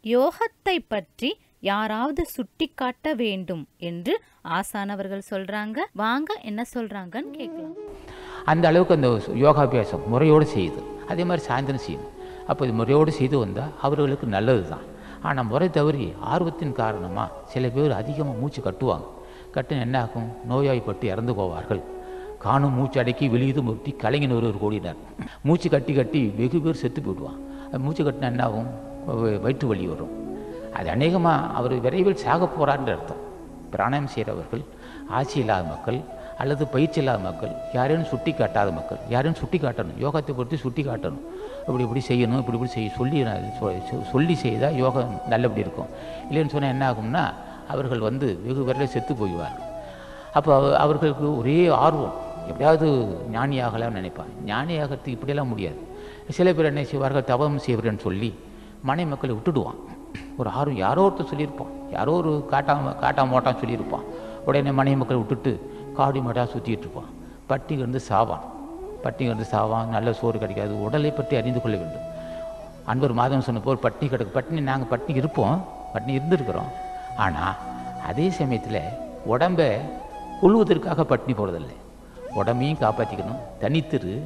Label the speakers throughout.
Speaker 1: யோகத்தை பற்றி யாராவது சுட்டிக்காட்ட வேண்டும் என்று ஆசானவர்கள் சொல்றாங்க வாங்க என்ன சொல்றாங்கன்னு கேட்கலாம்
Speaker 2: அந்த அளவுக்கு அந்த யோகாபியாசம் முறையோடு செய்யுது அதே மாதிரி சாயந்தரம் செய்யணும் அப்போ இது முறையோடு செய்து வந்தால் அவர்களுக்கு நல்லது தான் ஆனால் முறை தவறி ஆர்வத்தின் காரணமாக சில பேர் அதிகமாக மூச்சு கட்டுவாங்க கட்டின என்ன ஆகும் நோயாய்ப்பட்டு இறந்து போவார்கள் காணும் மூச்சு அடக்கி வெளியுது முட்டி கலைஞன் ஒருவர் கூடினார் மூச்சு கட்டி கட்டி வெகு பேர் செத்து போயிடுவான் அது மூச்சு கட்டினா என்ன ஆகும் வ- வயிற்று வலி வரும் அது அநேகமாக அவர் விரைவில் சாக போகிறான்ற அர்த்தம் பிராணாயம் செய்கிறவர்கள் ஆட்சி இல்லாத மக்கள் அல்லது பயிற்சி இல்லாத மக்கள் யாரையும் சுட்டி காட்டாத மக்கள் யாரையும் சுட்டி காட்டணும் யோகத்தை பொறுத்து சுட்டி காட்டணும் இப்படி இப்படி செய்யணும் இப்படி இப்படி செய்ய சொல்லி நான் சொ- சொ- சொல்லி செய்தால் யோகம் நல்லபடி இருக்கும் இல்லைன்னு சொன்னால் என்ன ஆகும்னா அவர்கள் வந்து வெகு விரைவில் செத்து போய்வார்கள் அப்போ அவ- அவர்களுக்கு ஒரே ஆர்வம் எப்படியாவது ஞானியாகலாம்னு நினைப்பான் ஞானியாகிறதுக்கு இப்படியெல்லாம் முடியாது சில பேர் என்ன செய்வார்கள் தவம் செய்வரேன்னு சொல்லி மனை மக்களை விட்டுடுவான் ஒரு ஆர்வம் யாரோ ஒருத்தர் சொல்லியிருப்பான் யாரோ ஒரு காட்டாம காட்டாம ஓட்டான் சொல்லியிருப்பான் உடனே மனை மக்களை விட்டுட்டு காடி மாடாக சுற்றிட்டு இருப்பான் பட்டி கிடந்து சாவான் பட்டி கிடந்து சாவான் நல்ல சோறு கிடைக்காது உடலை பற்றி அறிந்து கொள்ள வேண்டும் அன்பர் மாதம் சொன்ன போல் பட்டினி கிடக்கு பட்டினி நாங்கள் பட்டினி இருப்போம் பட்டினி இருந்திருக்கிறோம் ஆனால் அதே சமயத்தில் உடம்பை கொள்வதற்காக பட்டினி போடுறதில்லை உடம்பையும் காப்பாற்றிக்கணும் தனித்திரு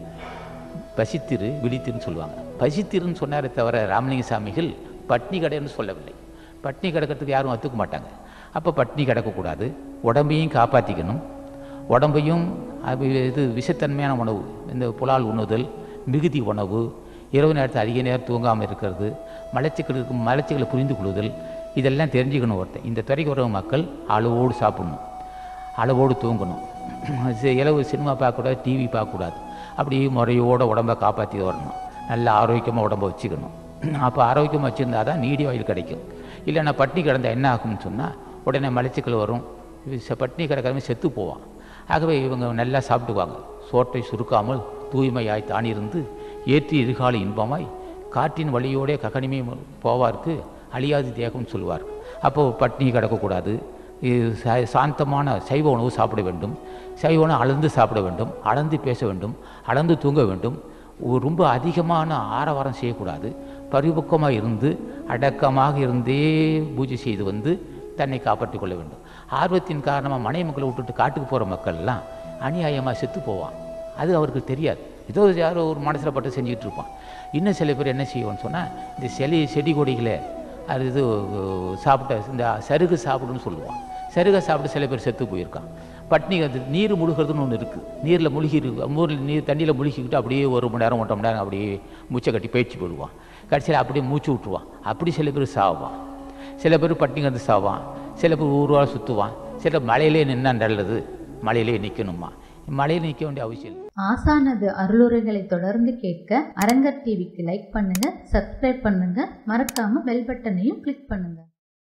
Speaker 2: பசித்திரு விழித்திருன்னு சொல்லுவாங்க பசித்திருன்னு சொன்னாரே தவிர ராமலிங்க சாமிகள் பட்னி கடைன்னு சொல்லவில்லை பட்னி கிடக்கிறதுக்கு யாரும் ஒத்துக்க மாட்டாங்க அப்போ பட்னி கிடக்கக்கூடாது உடம்பையும் காப்பாற்றிக்கணும் உடம்பையும் அது இது விஷத்தன்மையான உணவு இந்த புலால் உண்ணுதல் மிகுதி உணவு இரவு நேரத்தில் அதிக நேரம் தூங்காமல் இருக்கிறது மலச்சிக்கலுக்கு மலச்சிக்கலை புரிந்து கொள்ளுதல் இதெல்லாம் தெரிஞ்சுக்கணும் ஒருத்தன் இந்த துறைக்கு வர மக்கள் அளவோடு சாப்பிடணும் அளவோடு தூங்கணும் சி- இலவு சினிமா பார்க்கக்கூடாது டிவி பார்க்கக்கூடாது அப்படி முறையோட உடம்பை காப்பாற்றி வரணும் நல்ல ஆரோக்கியமாக உடம்பை வச்சுக்கணும் அப்போ ஆரோக்கியமாக வச்சுருந்தா தான் நீடி ஆயில் கிடைக்கும் இல்லைன்னா பட்னி கிடந்தா என்ன ஆகும்னு சொன்னால் உடனே மலச்சிக்கல் வரும் இது செ- பட்னி கிடக்கிறவங்க செத்து போவான் ஆகவே இவங்க நல்லா சாப்பிட்டுக்குவாங்க சோற்றை சுருக்காமல் தூய்மையாய் தானிருந்து ஏற்றி எதிர்கால இன்பமாய் காற்றின் வழியோடே ககனிமை போவார்க்கு அழியாது தேகம்னு சொல்லுவார் அப்போது பட்னி கிடக்கக்கூடாது இது சா- சாந்தமான சைவ உணவு சாப்பிட வேண்டும் சைவ உணவு அளந்து சாப்பிட வேண்டும் அளந்து பேச வேண்டும் அளந்து தூங்க வேண்டும் ஒரு ரொம்ப அதிகமான ஆரவாரம் செய்யக்கூடாது பரிபக்குவமாக இருந்து அடக்கமாக இருந்தே பூஜை செய்து வந்து தன்னை காப்பாற்றிக் கொள்ள வேண்டும் ஆர்வத்தின் காரணமாக மனை மக்களை விட்டுட்டு காட்டுக்கு போகிற மக்கள்லாம் அநியாயமாக செத்து போவான் அது அவருக்கு தெரியாது ஏதோ யாரோ ஒரு மனசில் பட்டு செஞ்சுக்கிட்டு இருப்பான் இன்னும் சில பேர் என்ன செய்வோம்னு சொன்னால் இந்த செடி செடி கொடிகளை அது இது அஹ், சாப்பிட்ட இந்த சருகு சாப்பிடுன்னு சொல்லுவான் சருகை சாப்பிட்டு சில பேர் செத்து போயிருக்கான் பட்னி அது நீர் முழுகிறதுன்னு ஒன்று இருக்குது நீரில் முழுகி இருக்கு மூரில் நீர் தண்ணியில் முழுகிக்கிட்டு அப்படியே ஒரு மணி நேரம் ஒன்றரை மணி நேரம் அப்படியே மூச்சை கட்டி பேச்சு போடுவான் கடைசியில் அப்படியே மூச்சு விட்டுருவான் அப்படி சில பேர் சாவான் சில பேர் பட்டினி கிடந்து சாவான் சில பேர் ஊர்வாக சுற்றுவான் சில மலையிலே நின்னா நல்லது மலையிலே நிற்கணுமா மலையில் நிற்க வேண்டிய அவசியம் இல்லை
Speaker 3: ஆசானது அருளுரைகளை தொடர்ந்து கேட்க அரங்கர் டிவிக்கு லைக் பண்ணுங்க சப்ஸ்கிரைப் பண்ணுங்க மறக்காம பெல் பட்டனையும் கிளிக் பண்ணுங்க